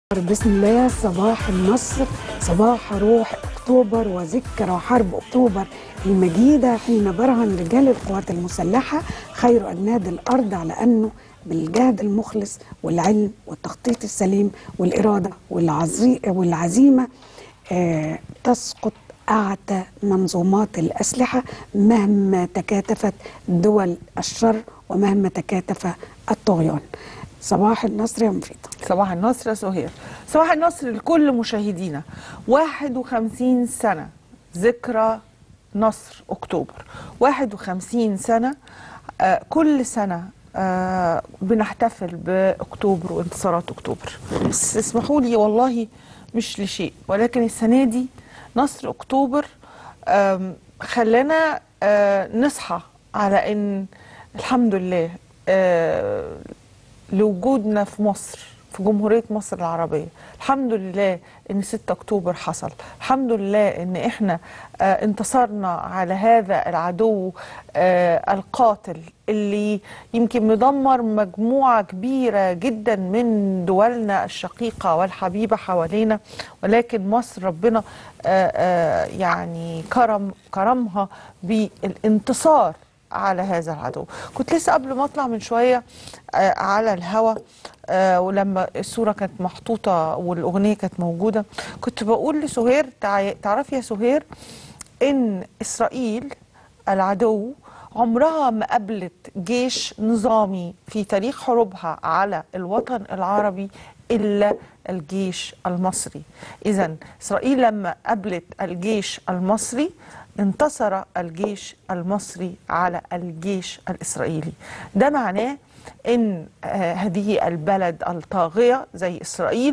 بسم الله صباح النصر صباح روح اكتوبر وذكرى حرب اكتوبر المجيده حين برهن رجال القوات المسلحه خير اجناد الارض على انه بالجهد المخلص والعلم والتخطيط السليم والاراده والعزي والعزيمه آه تسقط اعتى منظومات الاسلحه مهما تكاتفت دول الشر ومهما تكاتف الطغيان صباح النصر يا مفيده صباح النصر يا سهير صباح النصر لكل مشاهدينا 51 سنة ذكرى نصر أكتوبر 51 سنة آه كل سنة آه بنحتفل بأكتوبر وانتصارات أكتوبر بس اسمحوا لي والله مش لشيء ولكن السنة دي نصر أكتوبر آم، خلانا آه نصحى على إن الحمد لله آه لوجودنا في مصر في جمهورية مصر العربية الحمد لله ان 6 اكتوبر حصل الحمد لله ان احنا آه انتصرنا على هذا العدو آه القاتل اللي يمكن مدمر مجموعة كبيرة جدا من دولنا الشقيقة والحبيبة حوالينا ولكن مصر ربنا آه آه يعني كرم كرمها بالانتصار على هذا العدو كنت لسه قبل ما اطلع من شويه آه على الهوا آه ولما الصوره كانت محطوطه والاغنيه كانت موجوده كنت بقول لسهير تع- تعرفي يا سهير ان اسرائيل العدو عمرها ما قابلت جيش نظامي في تاريخ حروبها على الوطن العربي الا الجيش المصري اذا اسرائيل لما قابلت الجيش المصري انتصر الجيش المصري على الجيش الاسرائيلي ده معناه ان آه، هذه البلد الطاغيه زي اسرائيل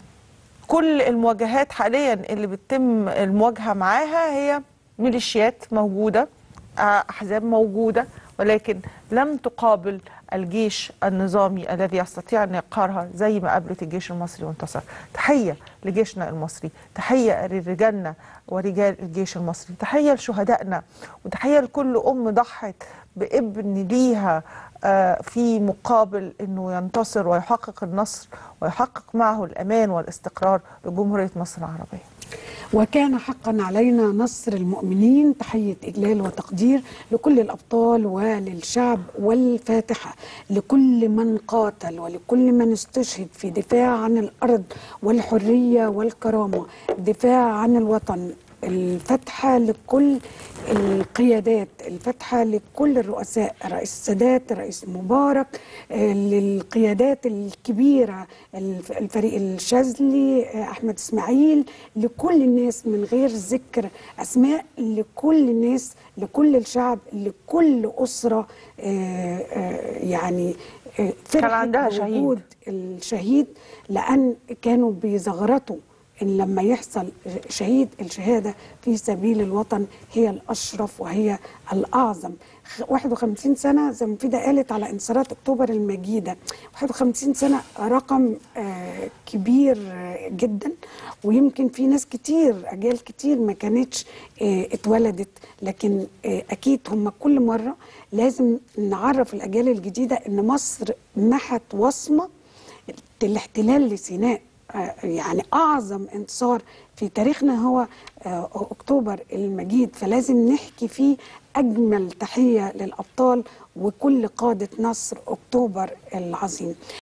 كل المواجهات حاليا اللي بتتم المواجهه معاها هي ميليشيات موجوده آه، احزاب موجوده ولكن لم تقابل الجيش النظامي الذي يستطيع ان يقهرها زي ما قابلت الجيش المصري وانتصر تحيه لجيشنا المصري تحيه لرجالنا ورجال الجيش المصري تحيه لشهدائنا وتحيه لكل ام ضحت بابن ليها آه، في مقابل انه ينتصر ويحقق النصر ويحقق معه الامان والاستقرار لجمهوريه مصر العربيه وكان حقا علينا نصر المؤمنين تحية إجلال وتقدير لكل الأبطال وللشعب والفاتحة لكل من قاتل ولكل من استشهد في دفاع عن الأرض والحرية والكرامة دفاع عن الوطن الفتحة لكل القيادات الفتحة لكل الرؤساء رئيس السادات رئيس مبارك آه، للقيادات الكبيرة الف- الفريق الشاذلي آه، أحمد إسماعيل لكل الناس من غير ذكر أسماء لكل الناس لكل الشعب لكل أسرة آه، آه، يعني آه، فرحت عندها شهيد. بوجود الشهيد لأن كانوا بيزغرطوا ان لما يحصل شهيد الشهاده في سبيل الوطن هي الاشرف وهي الاعظم خ- 51 سنه زي ما فيدا قالت على انتصارات اكتوبر المجيده 51 سنه رقم آه، كبير آه، جدا ويمكن في ناس كتير اجيال كتير ما كانتش آه، اتولدت لكن آه، اكيد هم كل مره لازم نعرف الاجيال الجديده ان مصر محت وصمه الاحتلال لسيناء آه، يعني اعظم انتصار في تاريخنا هو آه، اكتوبر المجيد فلازم نحكي فيه اجمل تحيه للابطال وكل قاده نصر اكتوبر العظيم